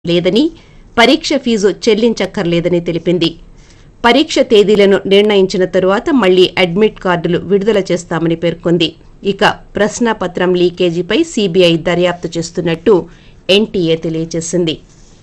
లేదని పరీక్ష ఫీజు చెల్లించక్కర్లేదని తెలిపింది పరీక్ష తేదీలను నిర్ణయించిన తరువాత మళ్లీ అడ్మిట్ కార్డులు విడుదల చేస్తామని పేర్కొంది ఇక ప్రశ్నాపత్రం లీకేజీపై సీబీఐ దర్యాప్తు చేస్తున్నట్టు ఎన్టీఏ తెలియజేసింది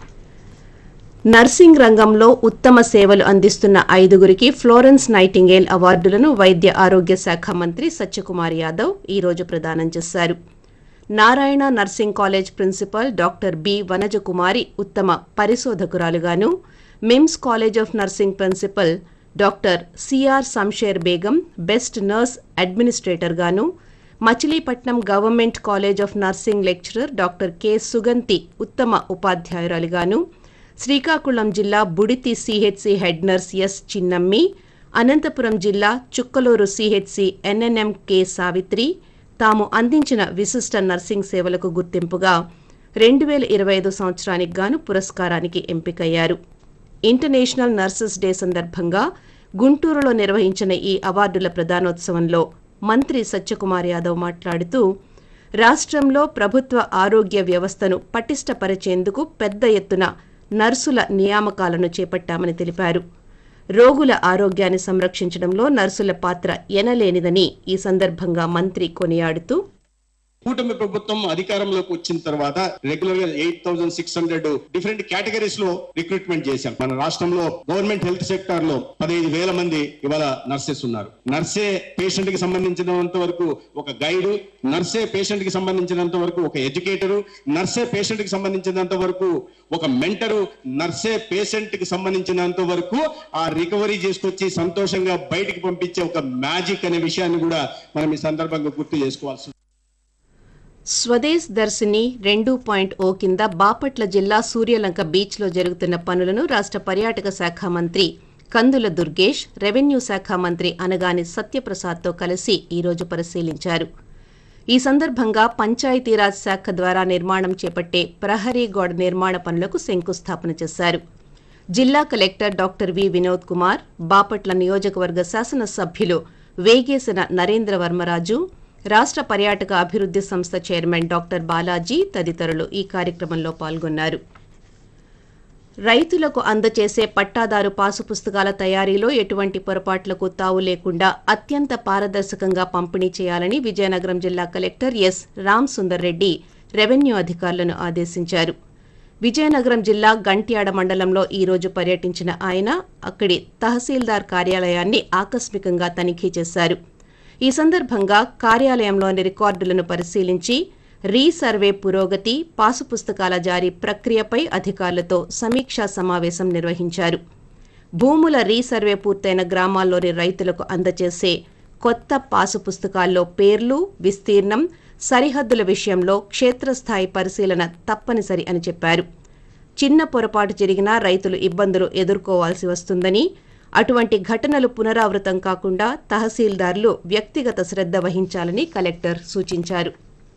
నర్సింగ్ రంగంలో ఉత్తమ సేవలు అందిస్తున్న ఐదుగురికి ఫ్లోరెన్స్ నైటింగేల్ అవార్డులను వైద్య ఆరోగ్య శాఖ మంత్రి సత్యకుమార్ యాదవ్ ఈ రోజు ప్రదానం చేశారు Narayana nursing college principal doctor B Vanajakumari ఉత్తమ పరిశోధకురాలుగాను MIMS college of nursing principal doctor CR Shamsher Begum best nurse administrator గాను Machilipatnam government college of nursing lecturer doctor K Suganthi ఉత్తమ ఉపాధ్యాయురాలిగాను శ్రీకాకుళం జిల్లా Buditi CHC head nurse S Chinnammi Anantapur జిల్లా Chukkaluru CHC ANM K Savitri తాము అందించిన విశిష్ట నర్సింగ్ సేవలకు గుర్తింపుగా రెండు వేల ఇరవై ఐదు సంవత్సరానికి గాను పురస్కారానికి ఎంపికయ్యారు ఇంటర్నేషనల్ నర్సెస్ డే సందర్భంగా గుంటూరులో నిర్వహించిన ఈ అవార్డుల ప్రదానోత్సవంలో మంత్రి సత్యకుమార్ యాదవ్ మాట్లాడుతూ రాష్ట్రంలో ప్రభుత్వ ఆరోగ్య వ్యవస్థను పటిష్టపరిచేందుకు పెద్ద ఎత్తున నర్సుల నియామకాలను చేపట్టామని తెలిపారు రోగుల ఆరోగ్యాన్ని సంరక్షించడంలో నర్సుల పాత్ర ఎనలేనిదని ఈ సందర్భంగా మంత్రి కొనియాడుతూ కూటమి ప్రభుత్వం అధికారంలోకి వచ్చిన తర్వాత రెగ్యులర్ గా eight thousand six hundred different categories లో రిక్రూట్మెంట్ చేశాం మన రాష్ట్రంలో గవర్నమెంట్ హెల్త్ సెక్టార్ లో పదహైదు వేల మంది ఇవాళ నర్సెస్ ఉన్నారు నర్సే పేషెంట్ కి సంబంధించినంత వరకు ఒక గైడ్ నర్సే పేషెంట్ కి సంబంధించినంత వరకు ఒక ఎడ్యుకేటరు నర్సే పేషెంట్ కి సంబంధించినంత వరకు ఒక మెంటరు నర్సే పేషెంట్ కి సంబంధించినంత వరకు ఆ రికవరీ చేసుకొచ్చి సంతోషంగా బయటికి పంపించే ఒక మ్యాజిక్ అనే విషయాన్ని కూడా మనం ఈ సందర్భంగా గుర్తు చేసుకోవాల్సి స్వదేశ్ దర్శిని రెండు పాయింట్ ఓ కింద బాపట్ల జిల్లా సూర్యలంక బీచ్లో జరుగుతున్న పనులను రాష్ట్ర పర్యాటక శాఖ మంత్రి కందుల దుర్గేష్ రెవెన్యూ శాఖ మంత్రి అనగాని సత్యప్రసాద్తో కలిసి ఈరోజు పరిశీలించారు ఈ సందర్భంగా పంచాయతీరాజ్ శాఖ ద్వారా నిర్మాణం చేపట్టే ప్రహరీ గోడ నిర్మాణ పనులకు శంకుస్థాపన చేశారు జిల్లా collector doctor V Vinod Kumar Bapatla నియోజకవర్గ శాసనసభ్యులు వేగేసిన నరేంద్ర వర్మరాజు రాష్ట్ర పర్యాటక అభివృద్ధి సంస్థ చైర్మన్ డాక్టర్ బాలాజీ తదితరులు ఈ కార్యక్రమంలో పాల్గొన్నారు రైతులకు అందచేసే పట్టాదారు పాసు పుస్తకాల తయారీలో ఎటువంటి పొరపాట్లకు తావు లేకుండా అత్యంత పారదర్శకంగా పంపిణీ చేయాలని విజయనగరం జిల్లా collector S Ram Sundar Reddy revenue అధికారులను ఆదేశించారు విజయనగరం జిల్లా గంట్యాడ మండలంలో ఈ రోజు పర్యటించిన ఆయన అక్కడి తహసీల్దార్ కార్యాలయాన్ని ఆకస్మికంగా తనిఖీ చేశారు ఈ సందర్భంగా కార్యాలయంలోని రికార్డులను పరిశీలించి రీసర్వే పురోగతి పాసు పుస్తకాల జారీ ప్రక్రియపై అధికారులతో సమీక్షా సమావేశం నిర్వహించారు భూముల రీసర్వే పూర్తయిన గ్రామాల్లోని రైతులకు అందజేసే కొత్త పాసు పుస్తకాల్లో పేర్లు విస్తీర్ణం సరిహద్దుల విషయంలో క్షేత్రస్థాయి పరిశీలన తప్పనిసరి అని చెప్పారు చిన్న పొరపాటు జరిగినా రైతులు ఇబ్బందులు ఎదుర్కోవాల్సి వస్తుందని అటువంటి ఘటనలు పునరావృతం కాకుండా తహసీల్దార్లు వ్యక్తిగత శ్రద్ధ వహించాలని కలెక్టర్ సూచించారు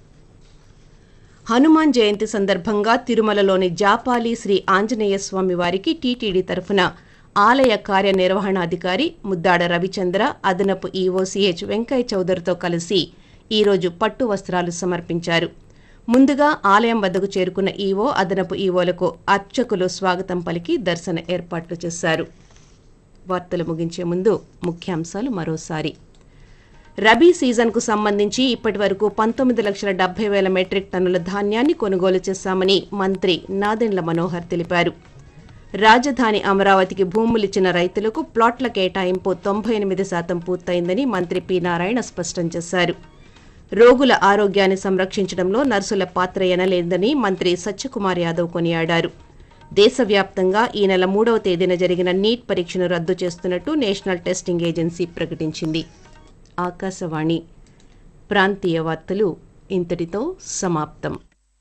హనుమాన్ జయంతి సందర్భంగా తిరుమలలోని జాపాలి శ్రీ ఆంజనేయ స్వామి వారికి టీటీడీ తరఫున ఆలయ కార్యనిర్వహణాధికారి ముద్దాడ రవిచంద్ర అదనపు ఈఓసీహెచ్ వెంకయ్య చౌదరితో కలిసి ఈరోజు పట్టు వస్త్రాలు సమర్పించారు ముందుగా ఆలయం వద్దకు చేరుకున్న ఈవో అదనపు ఈవోలకు అర్చకులు స్వాగతం పలికి దర్శన ఏర్పాట్లు చేశారు వార్తలు ముగించే ముందు ముఖ్యాంశాలు మరోసారి రబీ సీజన్కు సంబంధించి ఇప్పటి వరకు పంతొమ్మిది లక్షల డెబ్బై వేల మెట్రిక్ టన్నుల ధాన్యాన్ని కొనుగోలు చేశామని మంత్రి నాదెండ్ల మనోహర్ తెలిపారు రాజధాని అమరావతికి భూములిచ్చిన రైతులకు ప్లాట్ల కేటాయింపు తొంభై ఎనిమిది శాతం పూర్తయిందని మంత్రి పి నారాయణ స్పష్టం చేశారు రోగుల ఆరోగ్యాన్ని సంరక్షించడంలో నర్సుల పాత్ర ఎనలేదని మంత్రి సత్యకుమార్ యాదవ్ కొనియాడారు దేశవ్యాప్తంగా ఈ నెల మూడవ తేదీన జరిగిన నీట్ పరీక్షను రద్దు చేస్తున్నట్టు నేషనల్ టెస్టింగ్ ఏజెన్సీ ప్రకటించింది ఆకాశవాణి ప్రాంతీయ వార్తలు ఇంతటితో సమాప్తం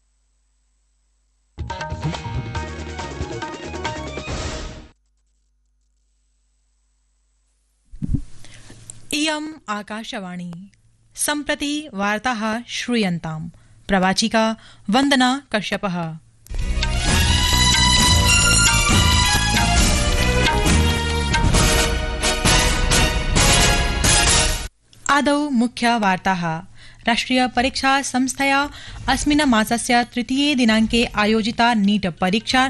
इयम् आकाशवाणी सम्प्रति वार्ताः श्रूयन्ताम् प्रवाचिका वन्दना कश्यपः आदौ मुख्यवार्ताः राष्ट्रिय परीक्षा संस्थया अस्मिन् मासस्य तृतीये दिनाङ्के आयोजिता नीट परीक्षा